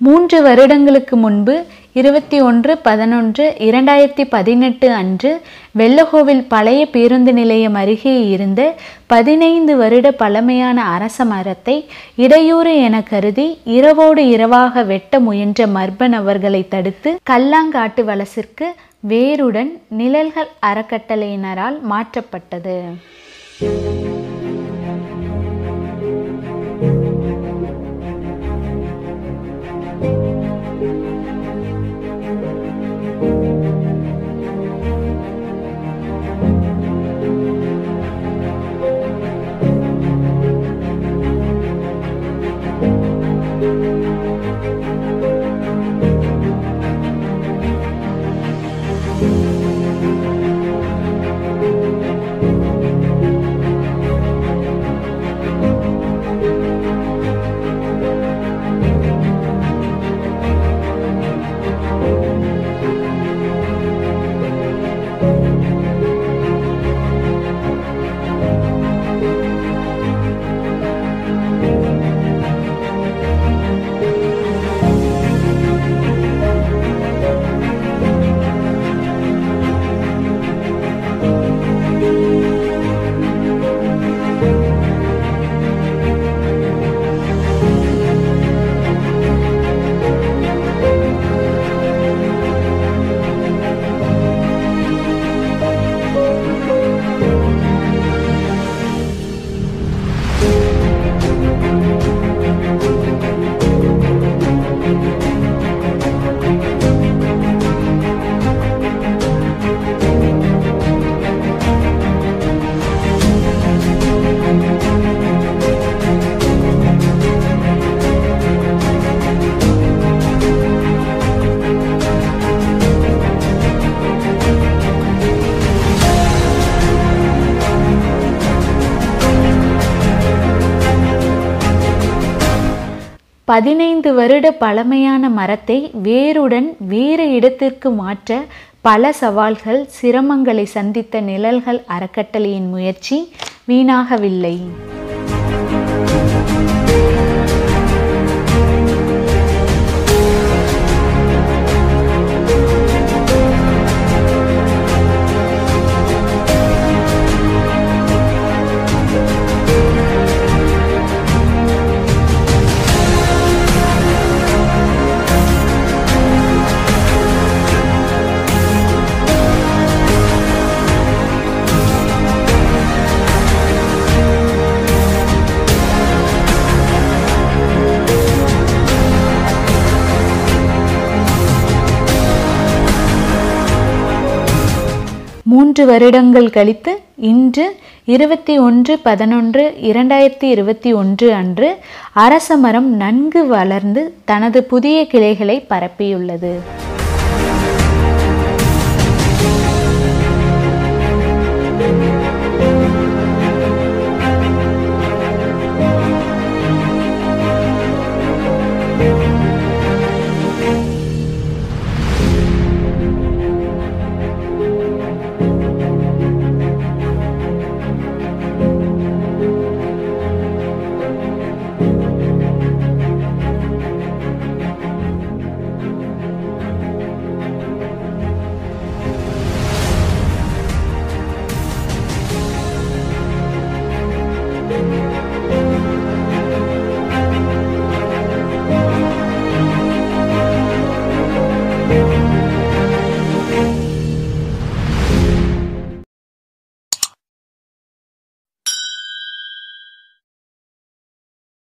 மூன்று வருடங்களுக்கு முன்பு இருபத்தி ஒன்று பதினொன்று இரண்டாயிரத்தி பதினெட்டு அன்று வெள்ளகோவில் பழைய பேருந்து நிலையம் அருகே இருந்த பதினைந்து வருட பழமையான அரச மரத்தை இடையூறு என கருதி இரவோடு இரவாக வெட்ட முயன்ற மர்ம நபர்களை தடுத்து கல்லாங்காட்டு வலசிற்கு வேருடன் நிழல்கள் அறக்கட்டளையினரால் மாற்றப்பட்டது பதினைந்து வருட பழமையான மரத்தை வேருடன் வேறு இடத்திற்கு மாற்ற பல சவால்கள் சிரமங்களை சந்தித்த நிழல்கள் அறக்கட்டளையின் முயற்சி வீணாகவில்லை மூன்று வருடங்கள் கழித்து இன்று இருபத்தி ஒன்று பதினொன்று இரண்டாயிரத்தி இருபத்தி ஒன்று அன்று அரச மரம் நன்கு வளர்ந்து தனது புதிய கிளைகளை பரப்பியுள்ளது